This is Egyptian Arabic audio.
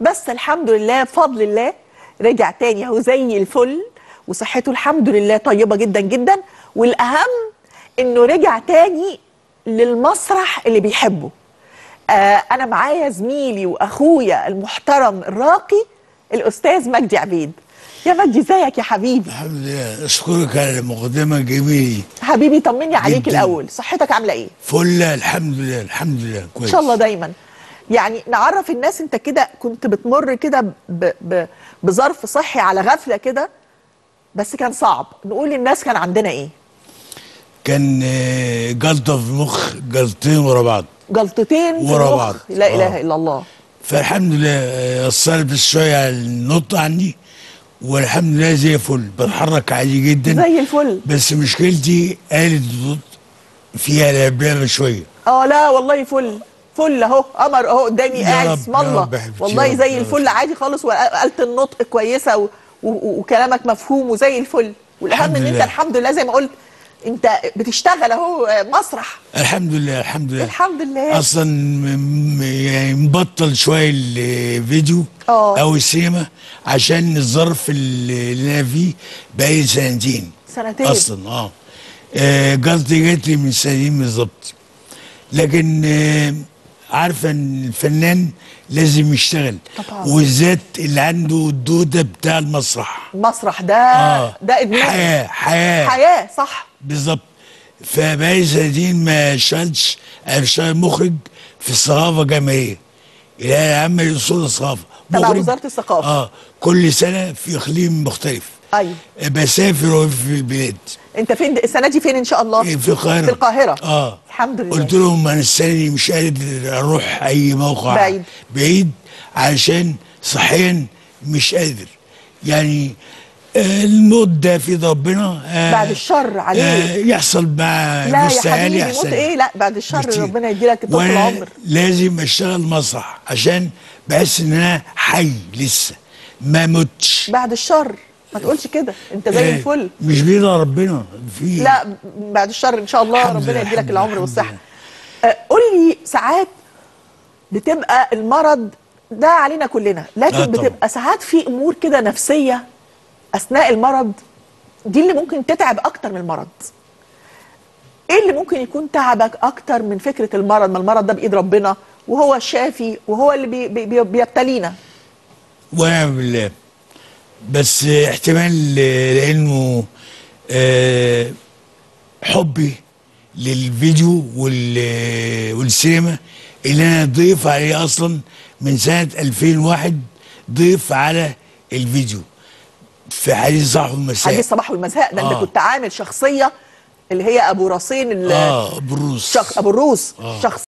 بس الحمد لله بفضل الله رجع تاني اهو زي الفل وصحته الحمد لله طيبه جدا جدا والاهم انه رجع تاني للمسرح اللي بيحبه آه انا معايا زميلي واخويا المحترم الراقي الاستاذ مجدي عبيد يا مجدي ازيك يا حبيبي الحمد لله اشكرك على المقدمه الجميله حبيبي طمني عليك جداً. الاول صحتك عامله ايه فل الحمد لله الحمد لله ان كويس شاء الله دايما يعني نعرف الناس انت كده كنت بتمر كده ب... ب... بظرف صحي على غفله كده بس كان صعب نقول للناس كان عندنا ايه كان آه، جلطه في المخ جلطتين ورا بعض جلطتين في ورا المخ بعض. لا اله آه. الا الله فالحمد لله آه، اثرت بس شويه على النط عندي والحمد لله زي الفل بتحرك عادي جدا زي الفل بس مشكلتي آلة الصوت فيها لبلبه شويه اه لا والله فل فل اهو قمر اهو قدامي يا قاعد رب، اسم يا الله رب يا حبيبتي، والله يا رب، زي يا رب. الفل عادي خالص وآلة النطق كويسه و... و... وكلامك مفهوم وزي الفل والاهم الحمد ان انت لله. الحمد لله زي ما قلت انت بتشتغل اهو آه، مسرح الحمد لله الحمد لله الحمد لله. اصلا م- م- يعني مبطل شويه الفيديو آه. او السينما عشان الظرف اللي اللي انا فيه بقالي سنتين سنتين. اصلا اه, آه جلطي جات لي من سنتين بالظبط لكن آه عارفه ان الفنان لازم يشتغل طبعاً. وبالذات اللي عنده الدوده بتاع المسرح المسرح ده اه ده ادمان حياه حياه حياه صح بالظبط فبقالي سنتين ما اشتغلتش انا بشتغل مخرج في الثقافه الجامعيه الهيئه العامه لاصول الثقافه تبع مخرج- وزارة الثقافة. اه كل سنه في اقليم مختلف ايوه بسافر في البلاد انت فين السنه دي فين ان شاء الله في القاهره في القاهره اه الحمد لله قلت لهم انا السنه دي مش قادر اروح اي موقع بعيد. بعيد علشان صحيا مش قادر يعني آه الموت ده في ايد ربنا آه بعد الشر عليه. آه يحصل مع لا يا مستقالي حبيبي احسن موت ايه لا بعد الشر بكتير. ربنا يديلك طول وأنا العمر لازم اشتغل مسرح عشان بحس ان انا حي لسه ما متش بعد الشر ما تقولش كده انت زي آه، الفل مش بيد ربنا في لا بعد الشر ان شاء الله الحمد ربنا لله، يديلك الحمد العمر لله، والصحه الحمد آه، قول لي ساعات بتبقى المرض ده علينا كلنا لكن آه، طبعا. بتبقى ساعات في امور كده نفسيه اثناء المرض دي اللي ممكن تتعب اكتر من المرض ايه اللي ممكن يكون تعبك اكتر من فكره المرض ما المرض ده بايد ربنا وهو الشافي وهو اللي بي بي بي بيبتلينا ونعم بالله بس احتمال لانه آه، حبي للفيديو وال- والسينما اللي انا ضيف عليه اصلا من سنه 2001 ضيف على الفيديو في حديث صح والمساء حديث الصباح والمساء ده انت آه. كنت عامل شخصيه اللي هي ابو راسين ال- اه بروس شخ... ابو الروس آه. شخصيه